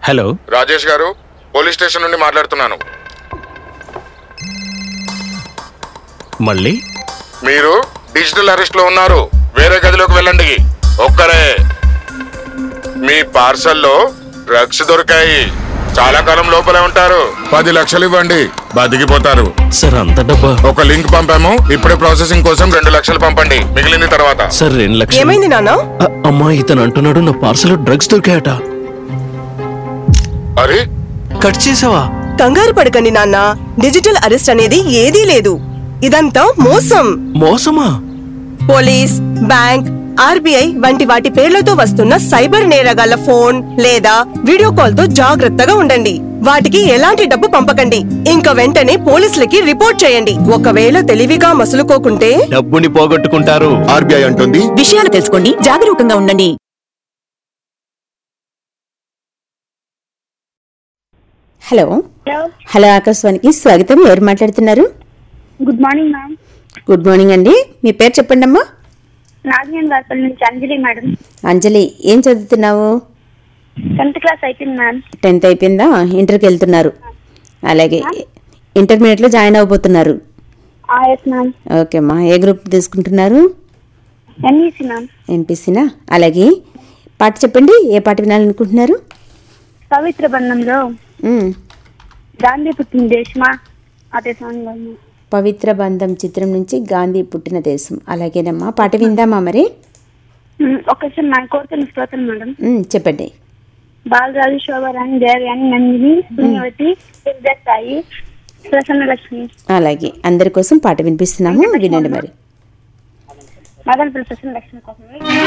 Hello Rajesh గారు police station నుండి మాట్లాడుతున్నాను మళ్ళీ మీరు డిజిటల్ అరెస్ట్ లో ఉన్నారు వేరే గదిలోకి వెళ్ళండి ఒక్కరే మీ పార్సల్లో డ్రగ్స్ దొరికాయి చాలా కాలం లోపలే ఉంటారు పది లక్షలు ఇవ్వండి బతికిపోతారు సార్ అంత డబ్బా ఒక లింక్ పంపాము ఇప్పుడే ప్రాసెసింగ్ కోసం రెండు లక్షలు పంపండి మిగిలింది తర్వాత సార్ రెండు లక్షలు ఏమైంది నాన్న అ- అమ్మా ఇతను అంటున్నాడు నా పార్సల్ డ్రగ్స్ దొరికాయట అరే కట్ చేసావా కంగారు పడకండి నాన్న డిజిటల్ అరెస్ట్ అనేది ఏదీ లేదు ఇదంతా మోసం మోసమా పోలీస్ బ్యాంక్ ఆర్బీఐ వంటి వాటి పేర్లతో వస్తున్న సైబర్ నేరగాళ్ల ఫోన్ లేదా వీడియో కాల్ తో జాగ్రత్తగా ఉండండి వాటికి ఎలాంటి డబ్బు పంపకండి ఇంకా వెంటనే పోలీసులకి రిపోర్ట్ చేయండి ఒకవేళ తెలివిగా మసులుకోకుంటే డబ్బుని పోగొట్టుకుంటారు ఆర్బీఐ అంటుంది విషయాలు తెలుసుకోండి జాగరూకంగా ఉండండి హలో హలో ఆకాశవాణికి స్వాగతం ఎవరు మాట్లాడుతున్నారు good morning ma'am good morning అండి మీ పేరు చెప్పండి అమ్మా నాగేంద్ర వార్తల నుంచి అంజలి మేడం అంజలి ఏం చదువుతున్నావు టెన్త్ క్లాస్ అయిపోయింది మ్యామ్ టెన్త్ అయిపోయిందా ఇంటర్కి వెళ్తున్నారు అలాగే ఇంటర్మీడియట్లో జాయిన్ అవబోతున్నారు ఎస్ మ్యామ్ ఓకే అమ్మా ఏ గ్రూప్ తీసుకుంటున్నారు ఎన్ఈసి మ్యామ్ ఎంపీసీనా అలాగే పాట చెప్పండి ఏ పాట వినాలనుకుంటున్నారు పవిత్ర బంధంలో మ్, గాంధీ పుట్టిన దేశమా అదే సాంగ్ మ్యామ్. పవిత్ర బంధం చిత్రం నుంచి గాంధీ పుట్టిన దేశం అలాగేనమ్మా పాట విందామా మరి మ్, ఒక్కసారి నాకు కోరుతున్న శ్రోతలు మేడం మ్, చెప్పండి బాలరాజు శోభరాణి దేవయాని నందిని పుణ్యవతి సాయి ప్రసన్న లక్ష్మి అలాగే అందరి కోసం పాట వినిపిస్తున్నాము వినండి మరి మదనపల్లి ప్రసన్న లక్ష్మి కోసం